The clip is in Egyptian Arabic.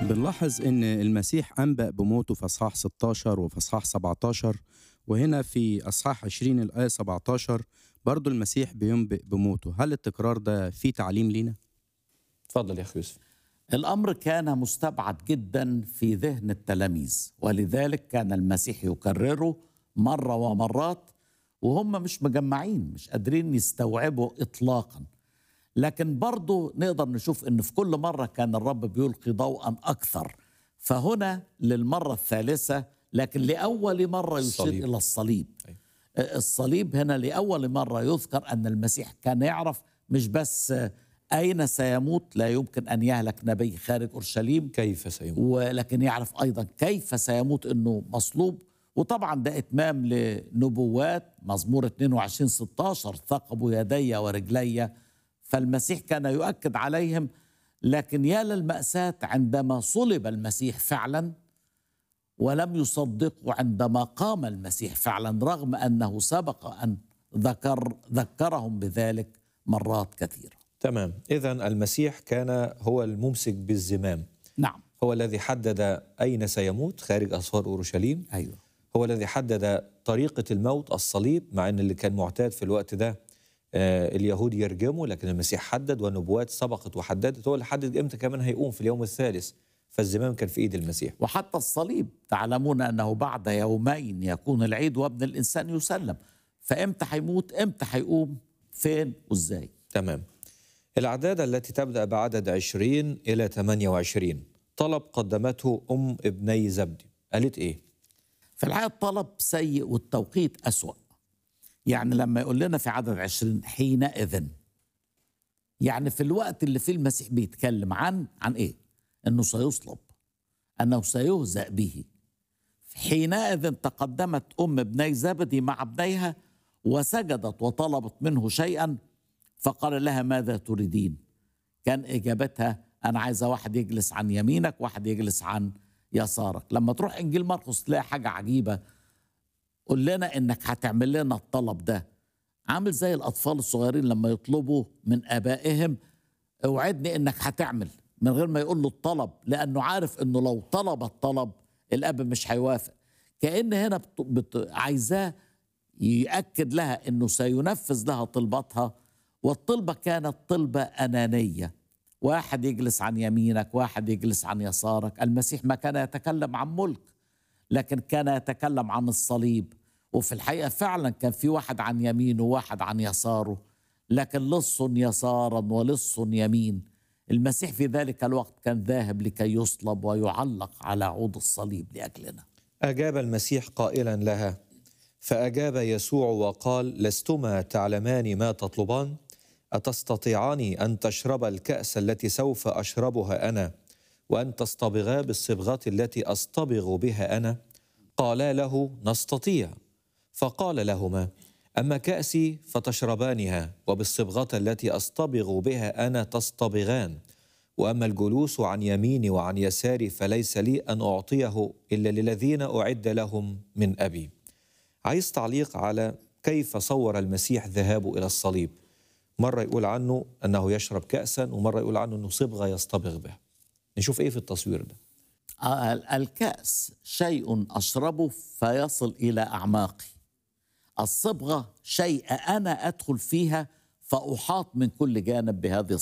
بنلاحظ ان المسيح انبأ بموته في اصحاح 16 وفي اصحاح 17 وهنا في اصحاح 20 الايه 17 برضو المسيح بينبئ بموته هل التكرار ده فيه تعليم لينا اتفضل يا اخي يوسف الامر كان مستبعد جدا في ذهن التلاميذ ولذلك كان المسيح يكرره مره ومرات وهم مش مجمعين مش قادرين يستوعبوا اطلاقا لكن برضه نقدر نشوف ان في كل مره كان الرب بيلقي ضوءا اكثر فهنا للمره الثالثه لكن لاول مره يشير الصليب. الى الصليب أيوة. الصليب هنا لاول مره يذكر ان المسيح كان يعرف مش بس اين سيموت لا يمكن ان يهلك نبي خارج اورشليم كيف سيموت ولكن يعرف ايضا كيف سيموت انه مصلوب وطبعا ده اتمام لنبوات مزمور 22 16 ثقبوا يدي ورجلي فالمسيح كان يؤكد عليهم لكن يا للمأساة عندما صلب المسيح فعلا ولم يصدقوا عندما قام المسيح فعلا رغم انه سبق ان ذكر ذكرهم بذلك مرات كثيره. تمام اذا المسيح كان هو الممسك بالزمام نعم هو الذي حدد اين سيموت خارج اسوار اورشليم ايوه هو الذي حدد طريقه الموت الصليب مع ان اللي كان معتاد في الوقت ده آه اليهود يرجموا لكن المسيح حدد والنبوات سبقت وحددت هو اللي حدد امتى كمان هيقوم في اليوم الثالث فالزمام كان في ايد المسيح وحتى الصليب تعلمون انه بعد يومين يكون العيد وابن الانسان يسلم فامتى هيموت امتى هيقوم فين وازاي تمام الأعداد التي تبدأ بعدد 20 إلى 28 طلب قدمته أم ابني زبدي قالت إيه؟ في الحقيقه الطلب سيء والتوقيت اسوا يعني لما يقول لنا في عدد عشرين حينئذ يعني في الوقت اللي فيه المسيح بيتكلم عن عن ايه انه سيصلب انه سيهزأ به حينئذ تقدمت ام ابني زبدي مع ابنيها وسجدت وطلبت منه شيئا فقال لها ماذا تريدين كان اجابتها انا عايزه واحد يجلس عن يمينك واحد يجلس عن يسارك لما تروح انجيل مرقس تلاقي حاجه عجيبه قول لنا انك هتعمل لنا الطلب ده عامل زي الاطفال الصغيرين لما يطلبوا من ابائهم اوعدني انك هتعمل من غير ما يقول له الطلب لانه عارف انه لو طلب الطلب الاب مش هيوافق كان هنا بت... بت... عايزاه ياكد لها انه سينفذ لها طلباتها والطلبه كانت طلبه انانيه واحد يجلس عن يمينك واحد يجلس عن يسارك المسيح ما كان يتكلم عن ملك لكن كان يتكلم عن الصليب وفي الحقيقه فعلا كان في واحد عن يمينه وواحد عن يساره لكن لص يسارا ولص يمين المسيح في ذلك الوقت كان ذاهب لكي يصلب ويعلق على عود الصليب لاجلنا أجاب المسيح قائلا لها فأجاب يسوع وقال لستما تعلمان ما تطلبان أتستطيعان أن تشربا الكأس التي سوف أشربها أنا وأن تصطبغا بالصبغة التي أصطبغ بها أنا قالا له نستطيع فقال لهما أما كأسي فتشربانها وبالصبغة التي أصطبغ بها أنا تصطبغان وأما الجلوس عن يميني وعن يساري فليس لي أن أعطيه إلا للذين أعد لهم من أبي عايز تعليق على كيف صور المسيح ذهابه إلى الصليب مرة يقول عنه أنه يشرب كأسا ومرة يقول عنه أنه صبغة يصطبغ بها نشوف إيه في التصوير ده الكأس شيء أشربه فيصل إلى أعماقي الصبغة شيء أنا أدخل فيها فأحاط من كل جانب بهذه